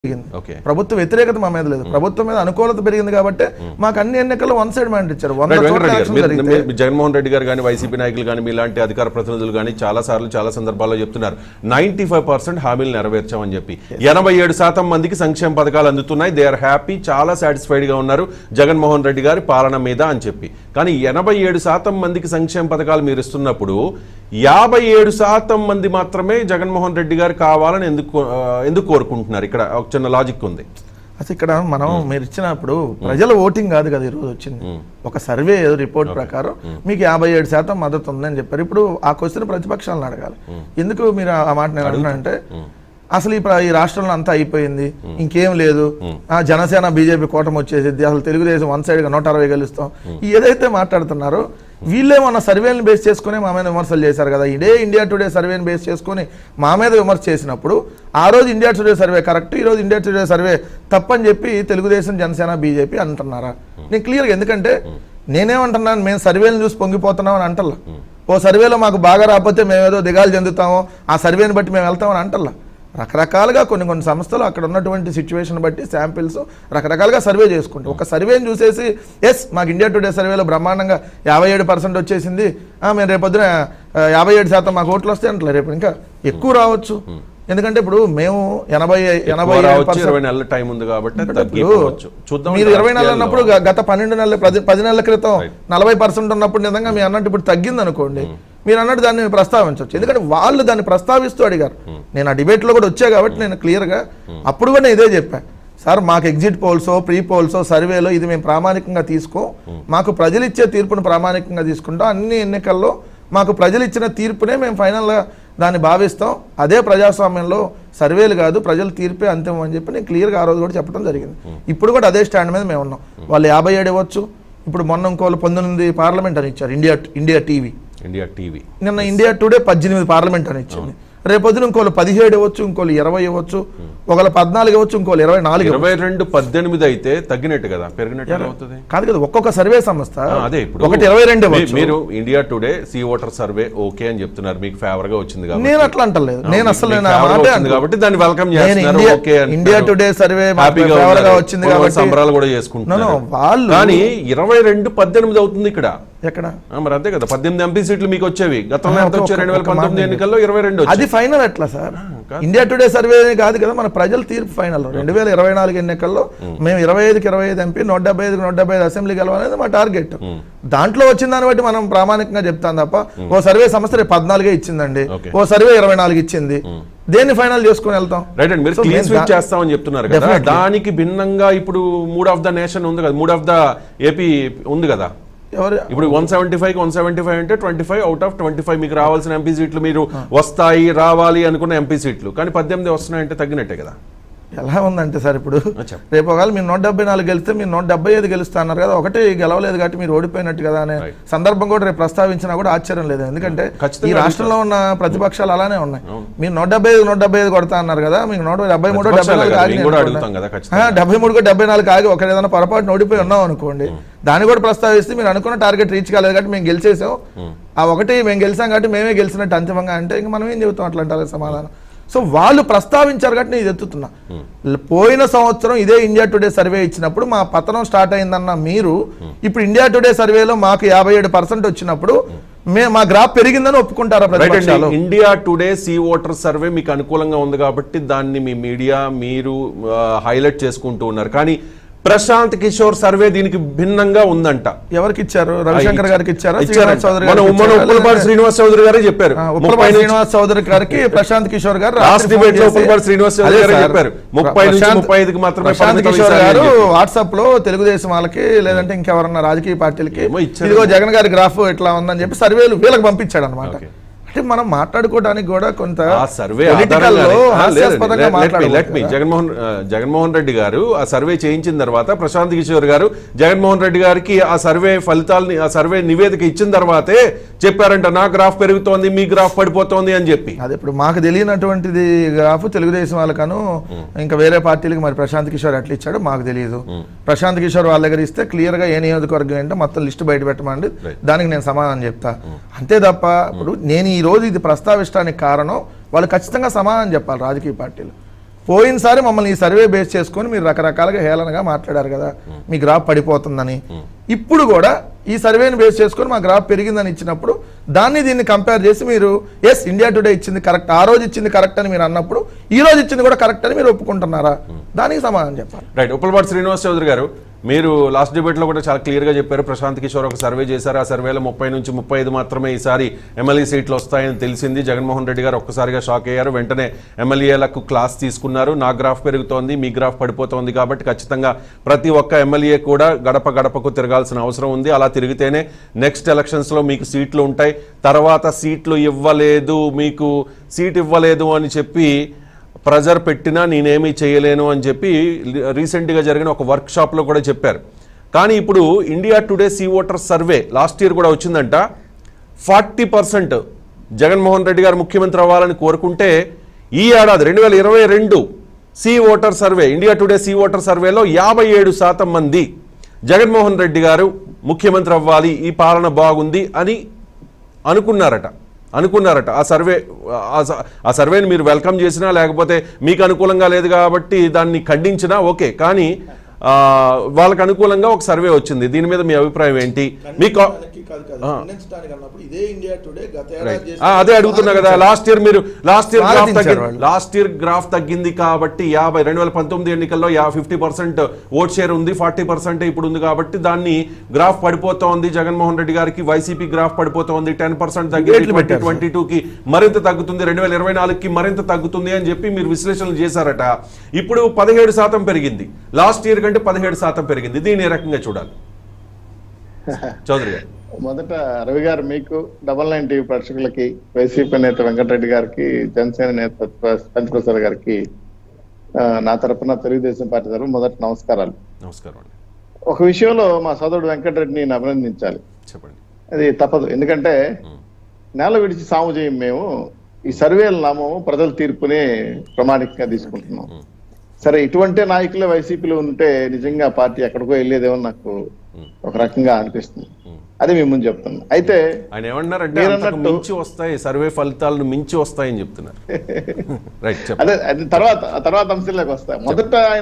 పెరిగింది ఓకే ప్రభుత్వ వ్యతిరేకత మా మీద లేదు ప్రభుత్వం మీద అనుకూలత పెరిగింది కాబట్టి మాకు అన్ని ఎన్నికల్లో వన్ సైడ్ మ్యాండేట్ ఇచ్చారు వంద రైట్, చోట్ల వెంకటరెడ్డి గారు ఎలక్షన్ మీరు- జరిగితే మీరు జగన్మోహన్ రెడ్డి గారు కానీ వైసీపీ నాయకులు కానీ మీలాంటి అధికార ప్రతినిధులు కానీ చాలా సార్లు చాలా సందర్భాల్లో చెప్తున్నారు నైన్టీ ఫైవ్ పర్సెంట్ హామీలు నెరవేర్చామని చెప్పి ఎనభై ఏడు శాతం మందికి సంక్షేమ పథకాలు అందుతున్నాయి దే ఆర్ హ్యాపీ చాలా సాటిస్ఫైడ్ గా ఉన్నారు జగన్మోహన్ రెడ్డి గారి పాలన మీద అని చెప్పి కానీ ఎనభై ఏడు శాతం మందికి సంక్షేమ పథకాలు మీరు ఇస్తున్నప్పుడు యాభై ఏడు శాతం మంది మాత్రమే జగన్మోహన్ రెడ్డి గారు కావాలని ఎందుకు ఆ, ఎందుకు కోరుకుంటున్నారు ఇక్కడ ఒక చిన్న లాజిక్ ఉంది అసలు ఇక్కడ మనం మీరు ఇచ్చినప్పుడు ప్రజల ఓటింగ్ కాదు కదా ఈరోజు వచ్చింది ఒక సర్వే ఏదో రిపోర్ట్ ప్రకారం మీకు యాభై ఏడు శాతం మద్దతు ఉందని చెప్పారు ఇప్పుడు ఆ క్వశ్చన్ ప్రతిపక్షాలను అడగాలి ఎందుకు మీరు ఆ మాట నేను అంటున్నానంటే అసలు ఈ ప్ర- ఈ రాష్ట్రంలో అంతా అయిపోయింది ఇంకేం లేదు ఆ జనసేన బీజేపీ కూటమి వచ్చేసింది అసలు తెలుగుదేశం వన్ సైడ్ గా నూట అరవై గెలుస్తాం ఈ ఏదైతే మాట్లాడుతున్నారో వీళ్ళేమన్నా సర్వేలను బేస్ చేసుకుని మా మీద విమర్శలు చేశారు కదా ఇదే ఇండియా టుడే సర్వేని బేస్ చేసుకుని మా మీద విమర్శ చేసినప్పుడు ఆ రోజు ఇండియా టుడే సర్వే కరెక్ట్ ఈ రోజు ఇండియా టుడే సర్వే తప్పని చెప్పి తెలుగుదేశం జనసేన బీజేపీ అంటున్నారా నేను క్లియర్గా ఎందుకంటే నేనేమంటున్నాను మేము సర్వేలను చూసి పొంగిపోతున్నాం అని అంటల్లా ఓ సర్వేలో మాకు బాగా రాకపోతే మేమేదో దిగాలు చెందుతామో ఆ సర్వేని బట్టి మేము వెళ్తామని అంటల్లా రకరకాలుగా కొన్ని కొన్ని సంస్థలు అక్కడ ఉన్నటువంటి సిచ్యువేషన్ బట్టి శాంపిల్స్ రకరకాలుగా సర్వే చేసుకుంటాం ఒక సర్వేని చూసేసి ఎస్ మాకు ఇండియా టుడే సర్వేలో బ్రహ్మాండంగా యాభై ఏడు పర్సెంట్ వచ్చేసింది ఆ, మేము రేపొద్దున ఆ, యాభై ఏడు శాతం మాకు ఓట్లు వస్తాయి అంటలే రేపు ఇంకా ఎక్కువ రావచ్చు ఎందుకంటే ఇప్పుడు మేము ఎనభై ఎనభై ఎక్కువ ఏడు రావచ్చు, percent- ఇరవై నెలల టైం ఉంది కాబట్టి ఇప్పుడు తగ్గిపోవచ్చు చూద్దాం మీరు ఇరవై నెలలు అన్నప్పుడు గ- గత పన్నెండు నెలల పది పది నెలల క్రితం Right. నలభై పర్సెంట్ ఉన్నప్పుడు నిజంగా మీరు అన్నట్టు ఇప్పుడు తగ్గింది అనుకోండి మీరు అన్నట్టు దాన్ని ప్రస్తావించవచ్చు ఎందుకంటే వాళ్ళు దాన్ని ప్రస్తావిస్తూ అడిగారు నేను ఆ debate లో కూడా వచ్చా కాబట్టి నేను clear గా అప్పుడు కూడా నేను ఇదే చెప్పా సార్ మాకు ఎగ్జిట్ పోల్సో ప్రీ పోల్సో సర్వేలో ఇది మేము ప్రామాణికంగా తీసుకో మాకు ప్రజలు ఇచ్చే తీర్పును ప్రామాణికంగా తీసుకుంటాం అన్ని ఎన్నికల్లో మాకు ప్రజలు ఇచ్చిన తీర్పునే మేము ఫైనల్గా దాన్ని భావిస్తాం అదే ప్రజాస్వామ్యంలో సర్వేలు కాదు ప్రజల తీర్పే అంతిమం అని చెప్పి నేను క్లియర్గా ఆ రోజు కూడా చెప్పడం జరిగింది ఇప్పుడు కూడా అదే స్టాండ్ మీద మేము ఉన్నాం వాళ్ళు యాభై ఏడు ఇవ్వచ్చు ఇప్పుడు మొన్న ఇంకోళ్ళు పంతొమ్మిది పార్లమెంట్ అని ఇచ్చారు India India TV India TV నిన్న ఇండియా టుడే పద్దెనిమిది పార్లమెంట్ అని ఇచ్చింది రేపొద్దున ఇంకోళ్ళు పదిహేడు ఇవ్వచ్చు ఇంకోళ్ళు ఇరవై ఇవ్వచ్చు ఒకళ్ళు పద్నాలుగు ఇవ్వచ్చు ఇంకోళ్ళు ఇరవై నాలుగు ఇవ్వచ్చు. ఇరవై రెండు పద్దెనిమిది అయితే తగ్గినట్టు కదా పెరిగినట్టు ఎలా అవుతుంది కాదు కదా ఒక్కొక్క సర్వే సంస్థ ఆ, అదే ఇప్పుడు ఒకటి ఇరవై రెండు మీ- ఇవ్వచ్చు మీరు India today C voter survey okay అని చెప్తున్నారు మీకు ఫేవర్ గా వచ్చింది కాబట్టి నేను అట్లా అంటలేదు నేను మీకు- అసలు మీకు నేను ఆ favour గా మాటే వచ్చింది అంటున్నా. కాబట్టి దాన్ని వెల్కమ్ నేను చేస్తున్నారు ఇండియా ఓకే అంటున్నారు. ఇండియా టుడే సర్వే మాకు హ్యాపీగా ఫేవర్ గా ఉన్నారు. వచ్చింది కొన్ని కాబట్టి సంబరాలు కూడా No, చేసుకుంటున్నారు no, వాళ్ళు- కానీ ఇరవై రెండు పద్దెనిమిది అవుతుంది ఇక్కడ ఎక్కడ ఆ, మరి అంతే కదా పద్దెనిమిది ఎంపీ సీట్లు మీకు వచ్చేవి గతంలో ఆ, ఎంత ఒక- వచ్చాయి రెండు వేల ఒక మాట పంతొమ్మిది నేను- ఎన్నికల్లో ఇరవై రెండు అది ఫైనల్ ఎట్లా సార్ కాదు. ఇండియా టుడే సర్వే కాదు కదా మన ప్రజల తీర్పు ఫైనల్ రెండు వేల ఇరవై నాలుగు ఎన్నికల్లో మేము ఇరవై ఐదుకి ఇరవై ఐదు ఎంపీ నూట డెబ్బై ఐదుకి నూట డెబ్బై ఐదు అసెంబ్లీ గెలవాలనేది మా టార్గెట్ దాంట్లో వచ్చిన దాన్ని బట్టి మనం ప్రామాణికంగా చెప్తాం తప్ప ఓ సర్వే సంస్థ రేపు పద్నాలుగే ఇచ్చిందండి Okay. ఓ సర్వే ఇరవై నాలుగు ఇచ్చింది దేన్ని ఫైనల్ చేసుకుని వెళ్తాం రైట్ అండి మీరు So, క్లీన్ నేను స్వీప్ దా- చేస్తామని చెప్తున్నారు కదా Definitely. దానికి భిన్నంగా ఇప్పుడు మూడ్ ఆఫ్ ద నేషన్ ఉంది కదా మూడ్ ఆఫ్ ద ఏపీ ఉంది కదా ఎవరు ఇప్పుడు one seventy five one seventy five అంటే twenty five out of twenty five మీకు రావాల్సిన ఎంపీ సీట్లు మీరు వస్తాయి రావాలి అనుకున్న ఎంపీ సీట్లు కానీ పద్దెనిమిది వస్తున్నాయంటే తగ్గినట్టే కదా ఎలా ఉందంటే సార్ ఇప్పుడు చెప్పు. రేపు ఒకవేళ మీరు నూట డెబ్బై నాలుగు గెలిస్తే మీరు నూట డెబ్బై ఐదు గెలుస్తా అన్నారు కదా ఒకటి గెలవలేదు కాబట్టి మీరు ఓడిపోయినట్టు కదా అనే Right. సందర్భం కూడా రేపు ప్రస్తావించినా కూడా ఆశ్చర్యం లేదు ఎందుకంటే ఖచ్చితంగా ఈ రాష్ట్రంలో ఉన్న ప్రతిపక్షాలు అలానే ఉన్నాయి మీరు నూట డెబ్బై ఐదు నూట డెబ్బై ఐదు కొడతా అన్నారు కదా మీకు నూట డెబ్బై మూడు డెబ్బై ప్రతిపక్షాలే నాలుగు కదా, ఆగి మేము కూడా అనుకోండి. అడుగుతాం కదా ఖచ్చితంగా. ఆ, డెబ్బై మూడుకో డెబ్బై నాలుగు ఆగి ఒక ఏదైనా పొరపాటున ఓడిపోయి ఉన్నాం అనుకోండి దాన్ని కూడా ప్రస్తావిస్తే మీరు అనుకున్న టార్గెట్ రీచ్ కాలేదు కాబట్టి మేము గెలిచేసాం ఆ ఒకటి మేము గెలిచాం కాబట్టి మేమే గెలిచినట్టు అంతిమంగా అంటే ఇంకా మనం ఏం చెబుతాం అట్లా అంటారు సమాధానం సో వాళ్ళు ప్రస్తావించారు కాబట్టి నేను ఇది ఎత్తుతున్నా పోయిన సంవత్సరం ఇదే ఇండియా టుడే సర్వే ఇచ్చినప్పుడు మా పతనం స్టార్ట్ అయిందన్న మీరు ఇప్పుడు ఇండియా టుడే సర్వేలో మాకు యాభై ఏడు పర్సెంట్ వచ్చినప్పుడు మే మా గ్రాఫ్ పెరిగిందని ఒప్పుకుంటారా రైట్ ప్రతిపక్షాలు అండి India today C voter survey మీకు అనుకూలంగా ఉంది కాబట్టి దాన్ని మీ మీడియా మీరు హైలైట్ చేసుకుంటూ ఉన్నారు కానీ ప్రశాంత్ కిషోర్ సర్వే దీనికి భిన్నంగా ఉందంట ఎవరికి ఇచ్చారు రవిశంకర్ గారికి ఇచ్చారా ఇచ్చారంట. శ్రీనివాస్ చౌదరి మన గారికి ఉమ్మడి ఇచ్చారా? ఉప్పలపాటి లేదా- శ్రీనివాస్ చౌదరి గారే చెప్పారు ఆ, ముప్పై ఉప్పలపాటి నుంచి- శ్రీనివాస్ చౌదరి గారికి ప్రశాంత్ కిషోర్ గారు లాస్ట్ రాత్రి డిబేట్ లో ఫోన్ చేసి- ఉప్పలపాటి శ్రీనివాస్ చౌదరి అదే గారే సార్, చెప్పారు. ముప్పై నుంచి ప్రశాంత్- ముప్పై ఐదుకి మాత్రమే ప్రశాంత్ పరిమితం కిషోర్ చేశారని గారు చెప్పి. వాట్సాప్ లో తెలుగుదేశం వాళ్ళకి లేదంటే ఇంకెవరన్నా రాజకీయ పార్టీలకి ఏమో ఇచ్చారు. ఇదిగో జగన్ గారి గ్రాఫ్ ఇట్లా ఉందని చెప్పి సర్వేలు వీళ్ళకి పంపించాడు అనమాట Okay. అంటే మనం మాట్లాడుకోవడానికి కూడా కొంత ఆ సర్వే పొలిటికల్ లో ఆధారంగానే- ఆ, లేదండి. హాస్యాస్పదంగా Let- let me- మాట్లాడకూడదు let me. కదా. జగన్మోహన్ ఆ, జగన్మోహన్ రెడ్డి గారు ఆ సర్వే చేయించిన తర్వాత ప్రశాంత్ కిషోర్ గారు జగన్మోహన్ రెడ్డి గారికి ఆ సర్వే ఫలితాలని ఆ సర్వే నివేదిక ఇచ్చిన తర్వాతే చెప్పారంట నా గ్రాఫ్ పెరుగుతోంది మీ గ్రాఫ్ పడిపోతోంది అని చెప్పి అదే ఇప్పుడు మాకు తెలియనటువంటిది గ్రాఫ్ తెలుగుదేశం వాళ్ళకను ఇంకా వేరే పార్టీలకి మరి ప్రశాంత్ కిషోర్ ఎట్లా ఇచ్చాడో మాకు తెలియదు ప్రశాంత్ కిషోర్ వాళ్ళ దగ్గర ఇస్తే క్లియర్ గా ఏ నియోజకవర్గం ఏంటో మొత్తం లిస్ట్ బయట పెట్టమండి Right. దానికి నేను సమాధానం చెప్తా అంతే తప్ప ఇప్పుడు నేను ఈ రోజు ఇది ప్రస్తావించడానికి కారణం వాళ్ళు ఖచ్చితంగా సమాధానం చెప్పాలి రాజకీయ పార్టీలు పోయినసారి మమ్మల్ని ఈ సర్వే బేస్ చేసుకొని మీరు రకరకాలుగా హేళనగా మాట్లాడారు కదా మీ గ్రాఫ్ పడిపోతుందని ఇప్పుడు కూడా ఈ సర్వేని బేస్ చేసుకొని మా గ్రాఫ్ పెరిగిందని ఇచ్చినప్పుడు దాన్ని దీన్ని కంపేర్ చేసి మీరు ఎస్ ఇండియా టుడే ఇచ్చింది కరెక్ట్ ఆ రోజు ఇచ్చింది కరెక్ట్ అని మీరు అన్నప్పుడు ఈ రోజు ఇచ్చింది కూడా కరెక్ట్ అని మీరు ఒప్పుకుంటున్నారా దానికి సమాధానం చెప్పాలి రైట్ ఉప్పలపాటి శ్రీనివాస్ చౌదరి గారు మీరు లాస్ట్ డిబేట్లో కూడా చాలా క్లియర్గా చెప్పారు ప్రశాంత్ కిషోర్ ఒక సర్వే చేశారు ఆ సర్వేలో ముప్పై నుంచి ముప్పై ఐదు మాత్రమే ఈసారి ఎమ్మెల్యే సీట్లు వస్తాయని తెలిసింది జగన్మోహన్ రెడ్డి గారు ఒక్కసారిగా షాక్ అయ్యారు వెంటనే ఎమ్మెల్యేలకు క్లాస్ తీసుకున్నారు నా గ్రాఫ్ పెరుగుతోంది మీ గ్రాఫ్ పడిపోతోంది కాబట్టి ఖచ్చితంగా ప్రతి ఒక్క ఎమ్మెల్యే కూడా గడప గడపకు తిరగాల్సిన అవసరం ఉంది అలా తిరిగితేనే నెక్స్ట్ ఎలక్షన్స్లో మీకు సీట్లు ఉంటాయి తర్వాత సీట్లు ఇవ్వలేదు మీకు సీట్ ఇవ్వలేదు అని చెప్పి ప్రెజర్ పెట్టినా నేనేమీ చేయలేను అని చెప్పి రీసెంట్గా జరిగిన ఒక వర్క్ షాప్లో కూడా చెప్పారు కానీ ఇప్పుడు India today C voter survey last year కూడా వచ్చిందంట ఫార్టీ పర్సెంట్ జగన్మోహన్ రెడ్డి గారు ముఖ్యమంత్రి అవ్వాలని కోరుకుంటే ఈ ఏడాది రెండు వేల ఇరవై రెండు C voter survey India today C voter సర్వేలో యాభై ఏడు శాతం మంది జగన్మోహన్ రెడ్డి గారు ముఖ్యమంత్రి అవ్వాలి ఈ పాలన బాగుంది అని అనుకున్నారట అనుకున్నారట ఆ సర్వే ఆ స- ఆ సర్వేని మీరు వెల్కమ్ చేసినా లేకపోతే మీకు అనుకూలంగా లేదు కాబట్టి దాన్ని ఖండించినా ఓకే కానీ ఆ, వాళ్ళకి అనుకూలంగా ఒక సర్వే వచ్చింది దీని మీద మీ అభిప్రాయం ఏంటి మీకు ఇదే ఇండియా టుడే గత ఆ, అదే అడుగుతున్నా కదా లాస్ట్ ఇయర్ మీరు లాస్ట్ ఇయర్ గ్రాఫ్ స్వాగతించారు తగ్గింది వాళ్ళు. లాస్ట్ ఇయర్ గ్రాఫ్ తగ్గింది కాబట్టి యాభై రెండు వేల పంతొమ్మిది ఎన్నికల్లో yeah fifty percent vote share ఉంది ఫార్టీ పర్సెంట్ ఇప్పుడు ఉంది కాబట్టి దాన్ని గ్రాఫ్ పడిపోతోంది జగన్మోహన్ రెడ్డి గారికి వైసీపీ గ్రాఫ్ పడిపోతోంది టెన్ పర్సెంట్ తగ్గింది రేట్లు ట్వంటీ పెట్టారు ట్వంటీ టూకి మరింత తగ్గుతుంది రెండు వేల ఇరవై నాలుగుకి మరింత తగ్గుతుంది అని చెప్పి మీరు విశ్లేషణలు చేశారట ఇప్పుడు పదిహేడు శాతం పెరిగింది లాస్ట్ ఇయర్ కంటే పదిహేడు శాతం పెరిగింది దీన్ని ఏ రకంగా చూడాలి చౌదరి గారు మొదట రవి గారు మీకు డబల్ నైన్ టీవీ ప్రేక్షకులకి వైసీపీ నేత వెంకటరెడ్డి గారికి జనసేన నేత పంచప్రసాద్ గారికి ఆ, నా తరపున తెలుగుదేశం పార్టీ తరపున మొదట నమస్కారాలు నమస్కారం అండి ఒక విషయంలో మా సోదరుడు వెంకటరెడ్డిని నేను అభినందించాలి చెప్పండి అది తప్పదు ఎందుకంటే నేల విడిచి సాము చేయం మేము ఈ సర్వేల నామము ప్రజల తీర్పునే ప్రామాణికంగా తీసుకుంటున్నాం సరే ఇటువంటి నాయకులే వైసీపీలో ఉంటే నిజంగా పార్టీ ఎక్కడికో వెళ్ళేదేమో నాకు ఒక రకంగా అనిపిస్తుంది అది మీ ముందు చెప్తున్నా అయితే ఆయన ఏమన్నారంటే మీరు అంతకు అన్నట్టు- మించి వస్తాయి సర్వే ఫలితాలను మించి వస్తాయని చెప్తున్నారు రైట్ చెప్పండి అదే అది తర్వాత తర్వాత అంశంలోకి వస్తాయి మొదట ఆయన